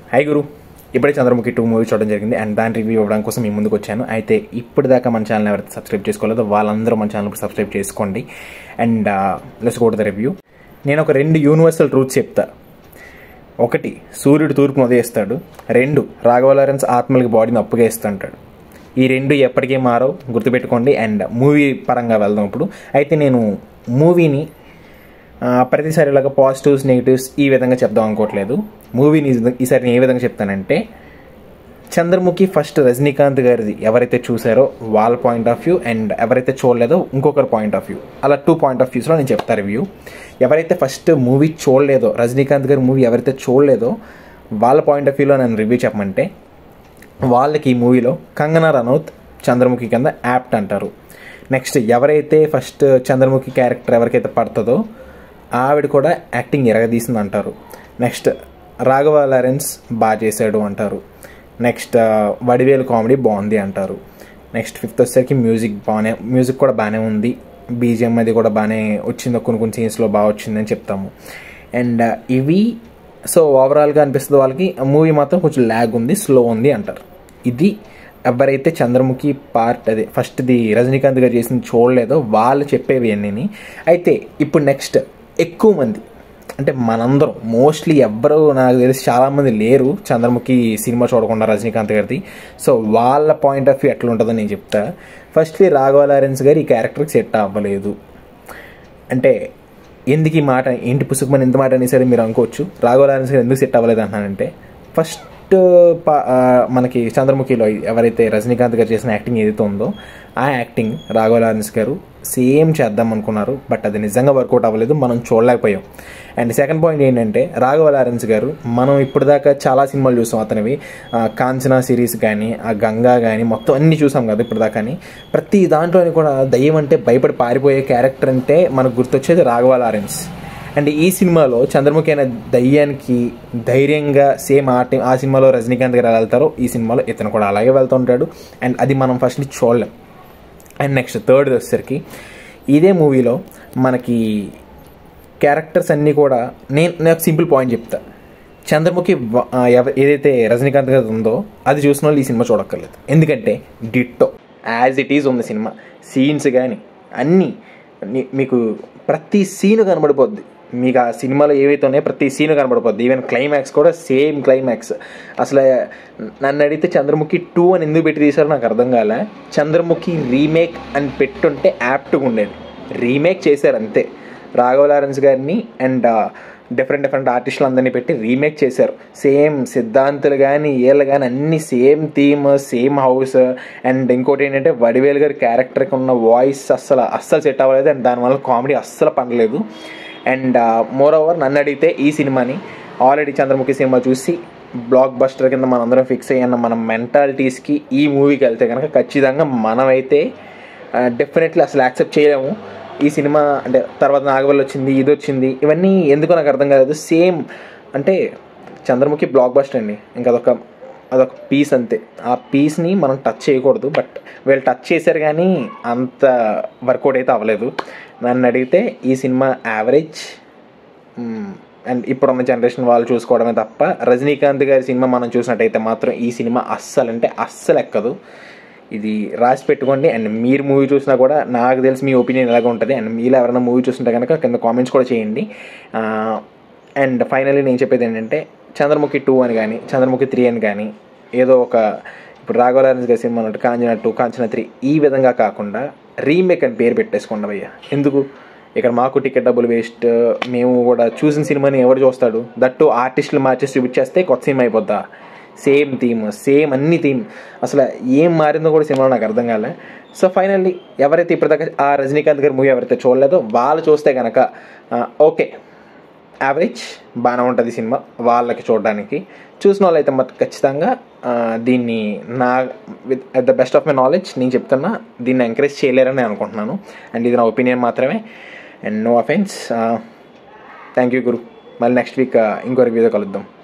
high గురు ఇప్పుడే Chandramukhi two movie చూడడం జరిగింది అండ్ దాని రివ్యూ ఇవ్వడం కోసం మీ ముందుకు వచ్చాను అయితే ఇప్పటిదాకా మన ఛానల్ ఎవరైతే సబ్స్క్రైబ్ చేసుకోలేదో వాళ్ళందరూ మన ఛానల్ సబ్స్క్రైబ్ చేసుకోండి and let's go to the review నేను ఒక రెండు యూనివర్సల్ ట్రూత్స్ చెప్తా ఒకటి సూర్యుడు తూర్పును ఉదయిస్తాడు రెండు రాఘవ లారెన్స్ ఆత్మలకి బాడీని అప్పుగా ఇస్తుంటాడు ఈ రెండు ఎప్పటికీ మారో గుర్తుపెట్టుకోండి అండ్ మూవీ పరంగా వెళ్దాం ఇప్పుడు అయితే నేను మూవీని ఆ, ప్రతిసారి ఇలాగ పాజిటివ్స్ నెగిటివ్స్ ఈ విధంగా చెప్దాం అనుకోవట్లేదు మూవీని ఈ- ఈసారి నేను ఏ విధంగా చెప్తానంటే చంద్రముఖి ఫస్ట్ రజనీకాంత్ గారిది ఎవరైతే చూసారో వాళ్ళ పాయింట్ ఆఫ్ వ్యూ అండ్ ఎవరైతే చూడలేదో ఇంకొకరి పాయింట్ ఆఫ్ వ్యూ అలా టూ పాయింట్ ఆఫ్ వ్యూస్లో నేను చెప్తా రివ్యూ ఎవరైతే ఫస్ట్ మూవీ చూడలేదో రజనీకాంత్ గారి మూవీ ఎవరైతే చూడలేదో వాళ్ళ పాయింట్ ఆఫ్ వ్యూలో నేను రివ్యూ చెప్పమంటే వాళ్ళకి ఈ మూవీలో కంగనా రనౌత్ చంద్రముఖి కింద యాప్ట్ అంటారు నెక్స్ట్ ఎవరైతే ఫస్ట్ చంద్రముఖి క్యారెక్టర్ ఎవరికైతే పడుతుందో ఆవిడ కూడా యాక్టింగ్ ఎరగదీసింది అంటారు నెక్స్ట్ రాఘవ లారెన్స్ బాగా చేశాడు అంటారు నెక్స్ట్ వడివేలు కామెడీ బాగుంది అంటారు నెక్స్ట్ ఫిఫ్త్ వచ్చేసరికి మ్యూజిక్ బాగానే మ్యూజిక్ కూడా బాగానే ఉంది బీజిఎం అది కూడా బాగానే వచ్చింది కొన్ని కొన్ని సీన్స్లో బాగా వచ్చిందని చెప్తాము అండ్ ఇవి సో ఓవరాల్గా అనిపిస్తుంది వాళ్ళకి మూవీ మాత్రం కొంచెం ల్యాగ్ ఉంది స్లో ఉంది అంటారు ఇది ఎవరైతే చంద్రముఖి పార్ట్ అదే ఫస్ట్ది రజనీకాంత్ గారు చేసింది చూడలేదో వాళ్ళు చెప్పేవి అన్నీ అయితే ఇప్పుడు నెక్స్ట్ ఎక్కువ మంది అంటే మనందరం మోస్ట్లీ ఎవ్వరు నాకు తెలిసి చాలామంది లేరు చంద్రముఖి సినిమా చూడకుండా రజనీకాంత్ గారిది సో వాళ్ళ పాయింట్ ఆఫ్ వ్యూ ఎట్లా ఉంటుందో నేను చెప్తా ఫస్ట్లీ రాఘవ లారెన్స్ గారు ఈ క్యారెక్టర్కి సెట్ అవ్వలేదు అంటే ఎందుకు ఈ మాట ఏంటి పుసుకుమని ఎంత మాట అనేసరి మీరు అనుకోవచ్చు రాఘవ లారెన్స్ గారు ఎందుకు సెట్ అవ్వలేదు అంటున్నానంటే ఫస్ట్ పా- ఆ, మనకి చంద్రముఖిలో ఎవరైతే రజనీకాంత్ గారు చేసిన యాక్టింగ్ ఏదైతే ఉందో ఆ యాక్టింగ్ రాఘవ లారెన్స్ గారు సేమ్ చేద్దాం అనుకున్నారు బట్ అది నిజంగా వర్కౌట్ అవ్వలేదు మనం చూడలేకపోయాం అండ్ సెకండ్ పాయింట్ ఏంటంటే రాఘవ లారెన్స్ గారు మనం ఇప్పటిదాకా చాలా సినిమాలు చూసాం అతనివి ఆ, కాంచనా సిరీస్ కానీ ఆ గంగా కానీ మొత్తం అన్ని చూసాం కదా ఇప్పటిదాకా కానీ ప్రతి దాంట్లోని కూడా దయ్యం అంటే భయపడి పారిపోయే క్యారెక్టర్ అంటే మనకు గుర్తొచ్చేది రాఘవ లారెన్స్ అండ్ ఈ సినిమాలో చంద్రముఖి అనే దయ్యానికి ధైర్యంగా సేమ్ ఆ టి- ఆ సినిమాలో రజనీకాంత్ గారు ఎలా వెళ్తారో ఈ సినిమాలో ఇతను కూడా అలాగే వెళ్తూ ఉంటాడు అండ్ అది మనం ఫస్ట్ చూడలేం అండ్ నెక్స్ట్ థర్డ్ వచ్చేసరికి ఇదే మూవీలో మనకి క్యారెక్టర్స్ అన్నీ కూడా నేను నాకు సింపుల్ పాయింట్ చెప్తా చంద్రముఖి వ- ఆ, ఎవ- ఏదైతే రజనీకాంత్ గారు ఉందో అది చూసిన వాళ్ళు ఈ సినిమా చూడక్కర్లేదు ఎందుకంటే డిట్టో యాజ్ ఇట్ ఈజ్ ఉంది సినిమా సీన్స్ కానీ అన్నీ ని- మీకు ప్రతి సీన్ కనబడిపోద్ది మీకు ఆ సినిమాలో ఏవైతే ఉన్నాయో ప్రతి సీన్ కనబడిపోద్ది ఈవెన్ క్లైమాక్స్ కూడా సేమ్ క్లైమాక్స్ అసలు నన్ను అడిగితే చంద్రముఖి టూ అని ఎందుకు పెట్టి తీశారో నాకు అర్థం కాలే చంద్రముఖి రీమేక్ అని పెట్టుంటే యాప్ట్గా ఉండేది రీమేక్ చేశారు అంతే రాఘవ లారెన్స్ గారిని అండ్ డిఫరెంట్ డిఫరెంట్ ఆర్టిస్టులు అందరినీ పెట్టి రీమేక్ చేశారు సేమ్ సిద్ధాంతులు కానీ వీళ్ళు కానీ అన్ని same theme same house and ఇంకోటి ఏంటంటే వడివేలు గారి క్యారెక్టర్కి ఉన్న వాయిస్ అస్సలు అస్సలు సెట్ అవ్వలేదు అండ్ దానివల్ల కామెడీ అస్సలు పండలేదు అండ్ మోర్ ఓవర్ నన్ను అడిగితే ఈ సినిమాని ఆల్రెడీ చంద్రముఖి సినిమా చూసి బ్లాక్ బస్టర్ కింద మనందరం ఫిక్స్ అయ్యన్న మన మెంటాలిటీస్కి ఈ మూవీకి వెళ్తే కనుక ఖచ్చితంగా మనమైతే డెఫినెట్లీ అసలు యాక్సెప్ట్ చేయలేము ఈ సినిమా అంటే తర్వాత నాగవల్లి వచ్చింది ఇది వచ్చింది ఇవన్నీ ఎందుకో నాకు అర్థం కాలేదు సేమ్ అంటే చంద్రముఖి బ్లాక్ బస్టర్ అండి ఇంకా అదొక అదొక పీస్ అంతే ఆ పీస్ని మనం టచ్ చేయకూడదు బట్ వీళ్ళు టచ్ చేశారు కానీ అంత వర్కౌట్ అయితే అవ్వలేదు నన్ను అడిగితే ఈ సినిమా యావరేజ్ అండ్ ఇప్పుడున్న జనరేషన్ వాళ్ళు చూసుకోవడమే తప్ప రజనీకాంత్ గారి సినిమా మనం చూసినట్టయితే మాత్రం ఈ సినిమా అస్సలు అంటే అస్సలు ఎక్కదు ఇది రాసి పెట్టుకోండి అండ్ మీరు మూవీ చూసినా కూడా నాకు తెలిసి మీ ఒపీనియన్ ఎలాగ ఉంటుంది అండ్ మీరు ఎవరైనా మూవీ చూస్తుంటే కనుక కింద కామెంట్స్ కూడా చేయండి అండ్ ఫైనల్లీ నేను చెప్పేది ఏంటంటే చంద్రముఖి టూ అని కానీ చంద్రముఖి త్రీ అని కానీ ఏదో ఒక ఇప్పుడు రాఘవ లారెన్స్ గారి సినిమా అన్నట్టు కాంచన టూ కాంచన త్రీ ఈ విధంగా కాకుండా రీమేక్ అని పేరు పెట్టేసుకోండి భయ్య ఎందుకు ఇక్కడ మాకు టికెట్ డబ్బులు వేస్ట్ మేము కూడా చూసిన సినిమాని ఎవరు చూస్తాడు దట్టు ఆర్టిస్టులు మార్చేసి చూపించేస్తే కొత్త సినిమా అయిపోద్దా సేమ్ థీమ్ సేమ్ అన్ని థీమ్ అసలు ఏం మారిందో కూడా సినిమాలో నాకు అర్థం కాలే సో ఫైనల్లీ ఎవరైతే ఇప్పటిదాకా ఆ రజనీకాంత్ గారి మూవీ ఎవరైతే చూడలేదో వాళ్ళు చూస్తే కనుక ఓకే యావరేజ్ బాగానే ఉంటుంది సినిమా వాళ్ళకి చూడడానికి చూసిన వాళ్ళైతే మాత్రం ఖచ్చితంగా ఆ, దీన్ని నా with at the best of my knowledge నేను చెప్తున్నా దీన్ని ఎంకరేజ్ చేయలేరని నేను అనుకుంటున్నాను అండ్ ఇది నా ఒపీనియన్ మాత్రమే and no offence thank you గురు మళ్ళీ నెక్స్ట్ వీక్ ఇంకో రివ్యూతో కలుద్దాం